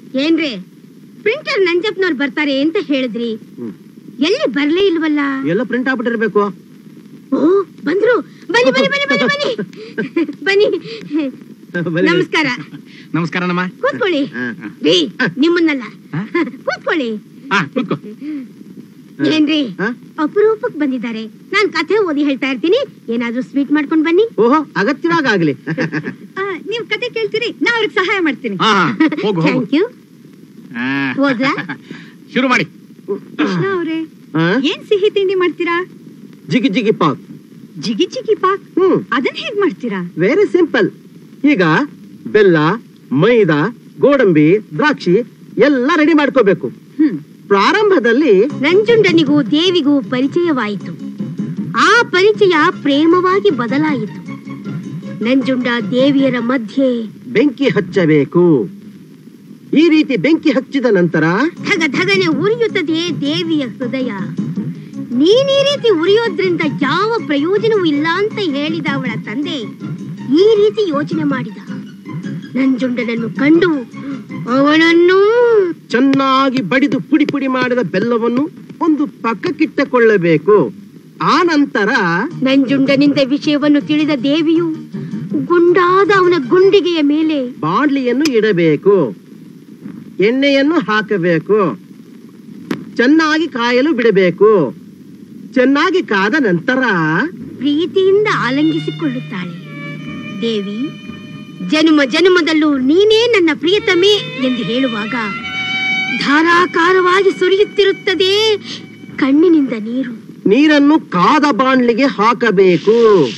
ಏನ್ರಿ ಪ್ರಿಂಟರ್ ನಂಜಪ್ಪನವ್ರು ಬರ್ತಾರೆ ಅಂತ ಹೇಳಿದ್ರಿ ಹ್ಮ್. ಎಲ್ಲಿ ಬರ್ಲೇ ಇಲ್ವಲ್ಲ ಎಲ್ಲ ಪ್ರಿಂಟ್ ಆಗ್ಬಿಟ್ಟಿರ್ಬೇಕು ಓ ಬಂದ್ರು ಬನ್ನಿ ಬನ್ನಿ ಬನ್ನಿ ಬನ್ನಿ ಬನ್ನಿ ಬನ್ನಿ ನಮಸ್ಕಾರ ನಮಸ್ಕಾರ ನಮ್ಮ ಕೂತ್ಕೊಳ್ಳಿ ಹಾ. ರೀ ನಿಮ್ಮನ್ನಲ್ಲ ಹಾ? ಕೂತ್ಕೊಳ್ಳಿ ಹಾ ಕೂತ್ಕೋ ಏನ್ರಿ ಹಾ? ಅಪರೂಪಕ್ಕೆ ಬಂದಿದ್ದಾರೆ ನಾನ್ ಕಥೆ ಓದಿ ಹೇಳ್ತಾ ಇರ್ತೀನಿ ಏನಾದ್ರೂ ಸ್ವೀಟ್ ಮಾಡ್ಕೊಂಡ್ ಬನ್ನಿ ಓಹೋ ಅಗತ್ಯವಾಗ ಆಗ್ಲಿ ನೀವ್ ಕತೆ ಕೇಳ್ತೀರಿ ನಾ ಅವ್ರಿಗೆ ಸಹಾಯ ಮಾಡ್ತೀನಿ ಹಾ ಹಾ, ಹೋಗು ಹೋಗು ಥ್ಯಾಂಕ್ ಯು ಹಾ. ಓದ್ಲಾ? ಶುರು ಮಾಡಿ ಕೃಷ್ಣ ಅವ್ರೆ ಹಾ? ಏನ್ ಸಿಹಿ ತಿಂಡಿ ಮಾಡ್ತೀರಾ ಜಿಗಿ ಜಿಗಿ ಪಾಕ್ ಜಿಗಿ ಜಿಗಿ ಪಾಕ್ ಹ್ಮ್ ಅದನ್ನ ಹೇಗ್ ಮಾಡ್ತೀರಾ ವೆರಿ ಸಿಂಪಲ್ ಈಗ ಬೆಲ್ಲ ಮೈದಾ ಗೋಡಂಬಿ ದ್ರಾಕ್ಷಿ ಎಲ್ಲ ರೆಡಿ ಮಾಡ್ಕೋಬೇಕು ಹ್ಮ್ ಪ್ರಾರಂಭದಲ್ಲಿ ನಂಜುಂಡನಿಗೂ ದೇವಿಗೂ ಪರಿಚಯವಾಯಿತು ಆ ಪರಿಚಯ ಪ್ರೇಮವಾಗಿ ಬದಲಾಯಿತು ನಂಜುಂಡ ದೇವಿಯರ ಮಧ್ಯೆ ಬೆಂಕಿ ಹಚ್ಚಬೇಕು ಈ ರೀತಿ ಬೆಂಕಿ ಹಚ್ಚಿದ ನಂತರ ಧಗ ಧಗನೆ ಉರಿಯುತ್ತದೆ ದೇವಿಯ ಹೃದಯ ನೀನ್ ಈ ರೀತಿ ಉರಿಯೋದ್ರಿಂದ ಯಾವ ಪ್ರಯೋಜನವೂ ಇಲ್ಲ ಅಂತ ಹೇಳಿದ ಅವಳ ತಂದೆ ಈ ರೀತಿ ಯೋಚನೆ ಮಾಡಿದ ನಂಜುಂಡನನ್ನು ಕಂಡು ಅವನನ್ನು ಚೆನ್ನಾಗಿ ಬಡಿದು ಪುಡಿ ಪುಡಿ ಮಾಡಿದ ಬೆಲ್ಲವನ್ನು ಒಂದು ಪಕ್ಕಕ್ಕಿಟ್ಟುಕೊಳ್ಳಬೇಕು ಆ ನಂತರ ನಂಜುಂಡನಿಂದ ವಿಷಯವನ್ನು ತಿಳಿದ ದೇವಿಯು ಗುಂಡಾದ ಅವನ ಗುಂಡಿಗೆಯ ಮೇಲೆ ಬಾಂಡ್ಲಿಯನ್ನು ಇಡಬೇಕು ಎಣ್ಣೆಯನ್ನು ಹಾಕಬೇಕು ಚೆನ್ನಾಗಿ ಕಾಯಲು ಬಿಡಬೇಕು ಚೆನ್ನಾಗಿ ಕಾದ ನಂತರ ಪ್ರೀತಿಯಿಂದ ಆಲಂಗಿಸಿಕೊಳ್ಳುತ್ತಾಳೆ ದೇವಿ ಜನ್ಮ ಜನ್ಮದಲ್ಲೂ ನೀನೇ ನನ್ನ ಪ್ರಿಯತಮೆ ಎಂದು ಹೇಳುವಾಗ ಧಾರಾಕಾರವಾಗಿ ಸುರಿಯುತ್ತಿರುತ್ತದೆ ಕಣ್ಣಿನಿಂದ ನೀರು ನೀರನ್ನು ಕಾದ ಬಾಂಡ್ಲಿಗೆ ಹಾಕಬೇಕು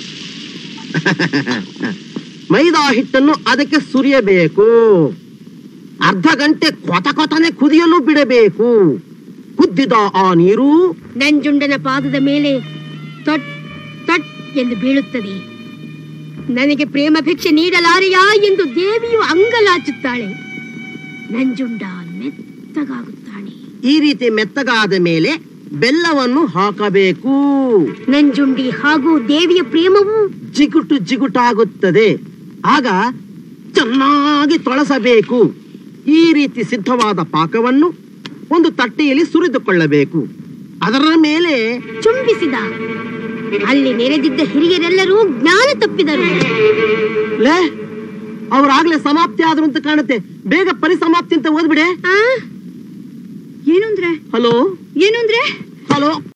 ಮೈದಾ ಹಿಟ್ಟನ್ನು ಅದಕ್ಕೆ ಸುರಿಯಬೇಕು ಅರ್ಧ ಗಂಟೆ ಕೊತ ಕೊತನೆ ಕುದಿಯಲು ಬಿಡಬೇಕು ಕುದ್ದಿದ ಆ ನೀರು ನಂಜುಂಡನ ಪಾದದ ಮೇಲೆ ತೊಟ್ ತೊಟ್ ಎಂದು ಬೀಳುತ್ತದೆ ನನಗೆ ಪ್ರೇಮ ಭಿಕ್ಷೆ ನೀಡಲಾರೆಯಾ ಎಂದು ದೇವಿಯು ಅಂಗಲಾಚುತ್ತಾಳೆ ನಂಜುಂಡ ಮೆತ್ತಗಾಗುತ್ತಾನೆ ಈ ರೀತಿ ಮೆತ್ತಗಾದ ಮೇಲೆ ಬೆಲ್ಲವನ್ನು ಹಾಕಬೇಕು ನಂಜುಂಡಿ ಹಾಗೂ ದೇವಿಯ ಪ್ರೇಮವು ಜಿಗುಟು ಜಿಗುಟಾಗುತ್ತದೆ ಆಗ ಚೆನ್ನಾಗಿ ತೊಳಸಬೇಕು ಈ ರೀತಿ ಸಿದ್ಧವಾದ ಪಾಕವನ್ನು ಒಂದು ತಟ್ಟೆಯಲ್ಲಿ ಸುರಿದುಕೊಳ್ಳಬೇಕು ಅದರ ಮೇಲೆ ಚುಂಬಿಸಿದ ಅಲ್ಲಿ ನೆರೆದಿದ್ದ ಹಿರಿಯರೆಲ್ಲರೂ ಜ್ಞಾನ ತಪ್ಪಿದರು ಲೇ ಅವ್ರಾಗ್ಲೇ ಸಮಾಪ್ತಿ ಆದ್ರು ಅಂತ ಕಾಣುತ್ತೆ ಬೇಗ ಪರಿಸಮಾಪ್ತಿ ಅಂತ ಓದ್ಬಿಡೆ ಆ ಏನು ಅಂದ್ರೆ ಹಲೋ ಏನು ಅಂದ್ರೆ ಹಲೋ